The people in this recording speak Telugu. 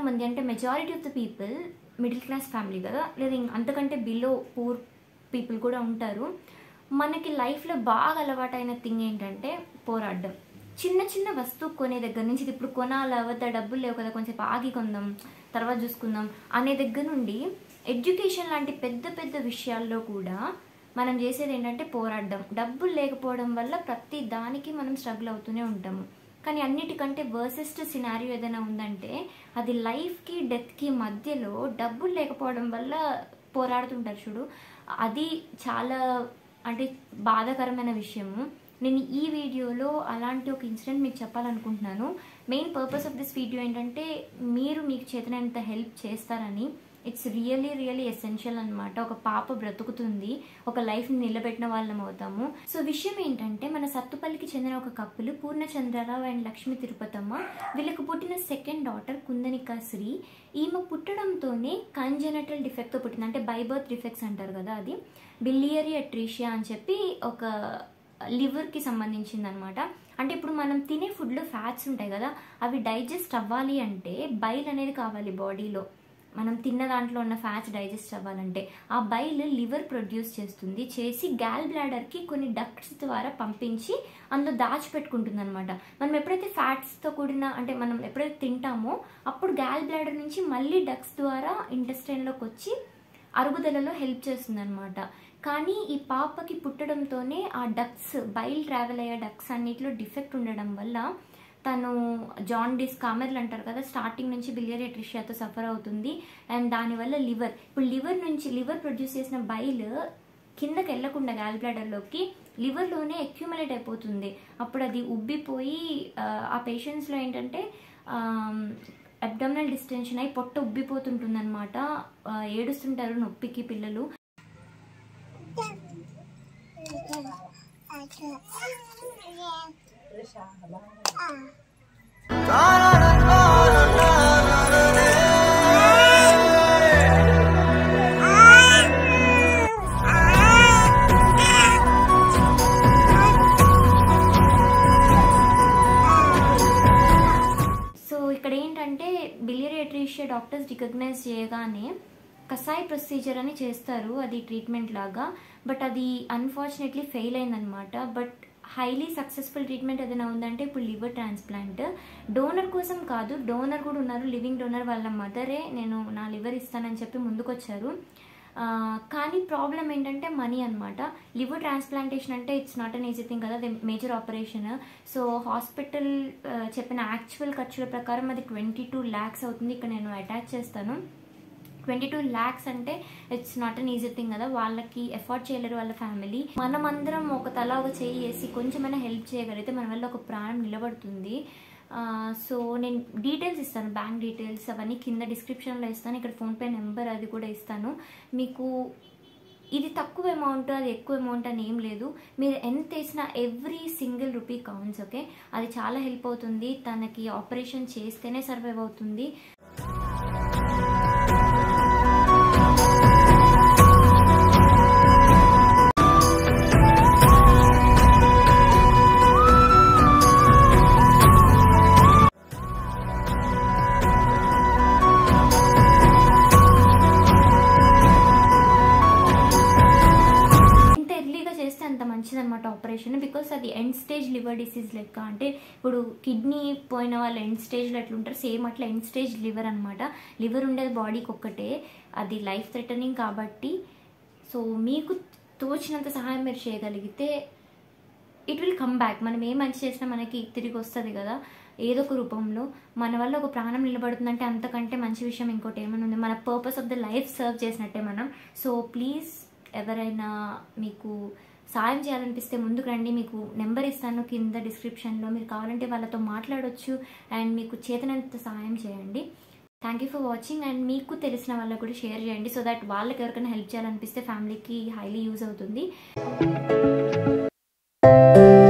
మంది అంటే majority of the people middle class family కదా లేదా ఇంక అంతకంటే బిలో పూర్ పీపుల్ కూడా ఉంటారు మనకి లైఫ్లో బాగా అలవాటైన థింగ్ ఏంటంటే పోరాడడం చిన్న చిన్న వస్తువు కొనే దగ్గర నుంచి ఇది ఇప్పుడు కొనాలా వద్దా డబ్బులు లేవు కదా కొంచెం ఆగి కొందాం తర్వాత చూసుకుందాం అనే దగ్గర నుండి ఎడ్యుకేషన్ లాంటి పెద్ద పెద్ద విషయాల్లో కూడా మనం చేసేది ఏంటంటే పోరాడడం డబ్బులు లేకపోవడం వల్ల ప్రతి దానికి మనం స్ట్రగుల్ అవుతూనే ఉంటాము కానీ అన్నిటికంటే వర్సెస్ట్ సినారియో ఏదైనా ఉందంటే అది లైఫ్కి డెత్కి మధ్యలో డబ్బులు లేకపోవడం వల్ల పోరాడుతుంటారు చూడు అది చాలా అంటే బాధాకరమైన విషయము నేను ఈ వీడియోలో అలాంటి ఒక ఇన్సిడెంట్ మీకు చెప్పాలనుకుంటున్నాను main purpose of this video ఏంటంటే మీరు మీకు చేతనంత హెల్ప్ చేస్తారని ఇట్స్ రియలీ రియలీ ఎసెన్షియల్ అనమాట ఒక పాప బ్రతుకుతుంది ఒక లైఫ్ని నిలబెట్టిన వాళ్ళం అవుతాము సో విషయం ఏంటంటే మన సత్తుపల్లికి చెందిన ఒక కప్పులు పూర్ణచంద్రరావు అండ్ లక్ష్మి తిరుపతమ్మ వీళ్ళకు పుట్టిన సెకండ్ డాటర్ కుందనిక శ్రీ ఈమె పుట్టడంతోనే కంజెనటల్ డిఫెక్ట్తో పుట్టింది అంటే బైబర్త్ డిఫెక్ట్స్ అంటారు కదా అది బిలియరీ అట్రీషియా అని చెప్పి ఒక లివర్కి సంబంధించింది అనమాట అంటే ఇప్పుడు మనం తినే ఫుడ్లో ఫ్యాట్స్ ఉంటాయి కదా అవి డైజెస్ట్ అవ్వాలి అంటే బైల్ అనేది కావాలి బాడీలో మనం తిన్న దాంట్లో ఉన్న ఫ్యాట్స్ డైజెస్ట్ అవ్వాలంటే ఆ బైల్ లివర్ ప్రొడ్యూస్ చేస్తుంది చేసి గ్యాల్ బ్లాడర్కి కొన్ని డక్ట్స్ ద్వారా పంపించి అందులో దాచిపెట్టుకుంటుంది అనమాట మనం ఎప్పుడైతే ఫ్యాట్స్తో కూడిన అంటే మనం ఎప్పుడైతే తింటామో అప్పుడు గ్యాల్ బ్లాడర్ నుంచి మళ్ళీ డక్స్ ద్వారా ఇంటెస్టైన్లోకి వచ్చి అరుగుదలలో హెల్ప్ చేస్తుంది అనమాట కానీ ఈ పాపకి పుట్టడంతోనే ఆ డక్స్ బైల్ ట్రావెల్ అయ్యే డక్స్ అన్నిటిలో డిఫెక్ట్ ఉండడం వల్ల తను జాండిస్ కామెర్లు అంటారు కదా స్టార్టింగ్ నుంచి బిలియరీ అట్రిషియాతో సఫర్ అవుతుంది అండ్ దానివల్ల లివర్ ఇప్పుడు లివర్ నుంచి లివర్ ప్రొడ్యూస్ చేసిన బైల్ కిందకి వెళ్లకుండా గ్యాల్ బ్లాడర్లోకి లివర్లోనే అక్యుములేట్ అయిపోతుంది అప్పుడు అది ఉబ్బిపోయి ఆ పేషెంట్స్లో ఏంటంటే అబ్డమినల్ డిస్టెన్షన్ అయి పొట్ట ఉబ్బిపోతుంటుంది అనమాట ఏడుస్తుంటారు నొప్పికి పిల్లలు సో ఇక్కడ ఏంటంటే బిలియరీ అట్రీషియా డాక్టర్స్ రికగ్నైజ్ చేయగానే కసాయి ప్రొసీజర్ అని చేస్తారు అది ట్రీట్మెంట్ లాగా బట్ అది అన్ఫార్చునేట్లీ ఫెయిల్ అయిందనమాట బట్ హైలీ సక్సెస్ఫుల్ ట్రీట్మెంట్ ఏదైనా ఉందంటే ఇప్పుడు లివర్ ట్రాన్స్ప్లాంట్ డోనర్ కోసం కాదు డోనర్ కూడా ఉన్నారు లివింగ్ డోనర్ వాళ్ళ మదరే నేను నా లివర్ ఇస్తానని చెప్పి ముందుకొచ్చారు ఆ, కానీ ప్రాబ్లం ఏంటంటే మనీ అనమాట లివర్ ట్రాన్స్ప్లాంటేషన్ అంటే it's not an easy thing కదా అది మేజర్ ఆపరేషన్ సో హాస్పిటల్ చెప్పిన యాక్చువల్ ఖర్చుల ప్రకారం అది ట్వంటీ టూ ల్యాక్స్ అవుతుంది ఇక్కడ నేను అటాచ్ చేస్తాను ట్వంటీ టూ ల్యాక్స్ అంటే it's not an easy thing కదా వాళ్ళకి ఎఫోర్డ్ చేయలేరు వాళ్ళ ఫ్యామిలీ మనమందరం ఒక తల ఒక చేయి వేసి కొంచెమైనా హెల్ప్ చేయగలిగితే మన వల్ల ఒక ప్రాణం నిలబడుతుంది ఆ, సో నేను డీటెయిల్స్ ఇస్తాను బ్యాంక్ డీటెయిల్స్ అవన్నీ కింద డిస్క్రిప్షన్లో ఇస్తాను ఇక్కడ ఫోన్పే నెంబర్ అది కూడా ఇస్తాను మీకు ఇది తక్కువ అమౌంట్ అది ఎక్కువ అమౌంట్ అని ఏం లేదు మీరు ఎంత వేసినా every single rupee counts okay అది చాలా హెల్ప్ అవుతుంది తనకి ఆపరేషన్ చేస్తేనే సర్వైవ్ అవుతుంది ఎంత ఎర్లీగా చేస్తే అంత మంచిది అనమాట ఆపరేషన్ బికాస్ అది ఎండ్ స్టేజ్ లివర్ డిసీజ్ లెక్క అంటే ఇప్పుడు కిడ్నీ పోయిన వాళ్ళు ఎండ్ స్టేజ్లో ఎట్లా ఉంటారు సేమ్ అట్లా ఎండ్ స్టేజ్ లివర్ అనమాట లివర్ ఉండేది బాడీకి ఒక్కటే అది లైఫ్ థ్రెటనింగ్ కాబట్టి సో మీకు తోచినంత సహాయం మీరు చేయగలిగితే ఇట్ విల్ కమ్ బ్యాక్ మనం ఏ మంచి చేసినా మనకి తిరిగి వస్తుంది కదా ఏదో ఒక రూపంలో మన వల్ల ఒక ప్రాణం నిలబడుతుందంటే అంతకంటే మంచి విషయం ఇంకోటి ఏమైనా ఉంది మన purpose of the life serve చేసినట్టే మనం సో ప్లీజ్ ఎవరైనా మీకు సాయం చేయాలనిపిస్తే ముందుకు రండి మీకు నెంబర్ ఇస్తాను కింద డిస్క్రిప్షన్లో మీరు కావాలంటే వాళ్ళతో మాట్లాడొచ్చు అండ్ మీకు చేతనంత సహాయం చేయండి thank you for watching and మీకు తెలిసిన వాళ్ళకు కూడా షేర్ చేయండి సో దట్ వాళ్ళకి ఎవరికైనా హెల్ప్ చేయాలనిపిస్తే ఫ్యామిలీకి హైలీ యూజ్ అవుతుంది